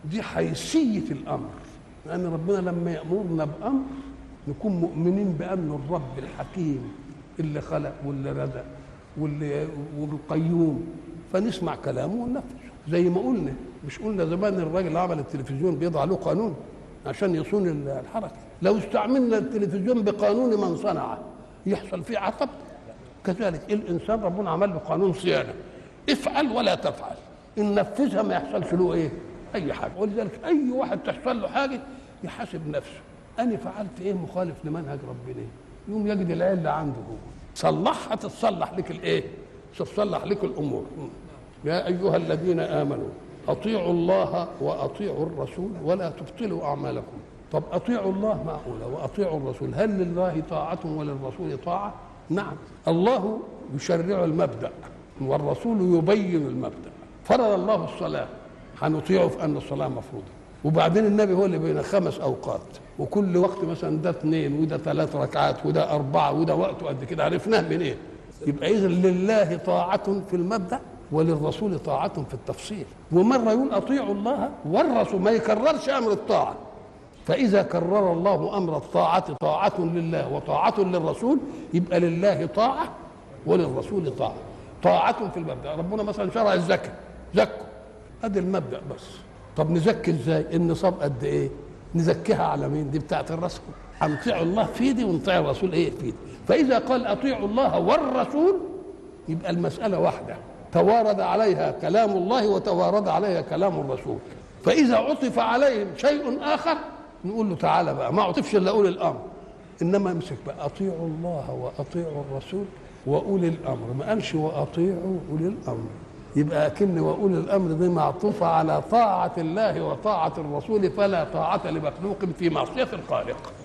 دي حيثيه الامر لان ربنا لما يامرنا بامر نكون مؤمنين بانه الرب الحكيم اللي خلق واللي رزق واللي والقيوم فنسمع كلامه وننفذ زي ما قلنا مش قلنا زمان الراجل اللي عمل التلفزيون بيضع له قانون عشان يصون الحركه لو استعملنا التلفزيون بقانون من صنعه يحصل فيه عطب كذلك الانسان ربنا عمل له قانون صيانه افعل ولا تفعل ان نفذها ما يحصلش له ايه اي حاجه ولذلك اي واحد تحصل له حاجه يحاسب نفسه انا فعلت ايه مخالف لمنهج ربنا يوم يجد العله عنده هو صلحها تتصلح لك الايه تتصلح لك الامور يا ايها الذين امنوا اطيعوا الله واطيعوا الرسول ولا تبطلوا اعمالكم طب اطيعوا الله معقوله واطيعوا الرسول هل لله طاعه وللرسول طاعه نعم الله يشرع المبدا والرسول يبين المبدا فرض الله الصلاه هنطيعه في ان الصلاه مفروضه وبعدين النبي هو اللي بين خمس اوقات وكل وقت مثلا ده اثنين وده ثلاث ركعات وده اربعه وده وقته قد كده عرفناه من ايه؟ يبقى اذا لله طاعه في المبدا وللرسول طاعه في التفصيل ومره يقول اطيعوا الله والرسول ما يكررش امر الطاعه فاذا كرر الله امر الطاعه طاعه لله وطاعه للرسول يبقى لله طاعه وللرسول طاعه طاعه في المبدا ربنا مثلا شرع الزكاه زكوا ادي المبدا بس طب نزكي ازاي النصاب قد ايه نزكيها على مين دي بتاعت الرسول هنطيعوا الله في دي ونطيع الرسول ايه في دي فاذا قال اطيعوا الله والرسول يبقى المساله واحده توارد عليها كلام الله وتوارد عليها كلام الرسول فاذا عطف عليهم شيء اخر نقول له تعالى بقى ما عطفش الا اولي الامر انما امسك بقى اطيعوا الله واطيعوا الرسول واولي الامر ما قالش واطيعوا اولي الامر يبقى اكن واولي الامر دي معطوفه على طاعه الله وطاعه الرسول فلا طاعه لمخلوق في معصيه الخالق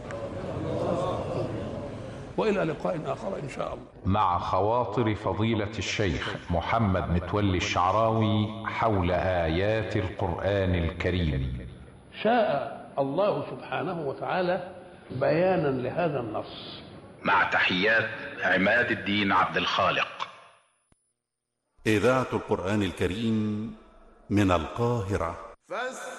والى لقاء اخر ان شاء الله مع خواطر فضيلة الشيخ محمد متولي الشعراوي حول آيات القرآن الكريم شاء الله سبحانه وتعالى بيانا لهذا النص مع تحيات عماد الدين عبد الخالق إذاعة القرآن الكريم من القاهرة فاستمعوا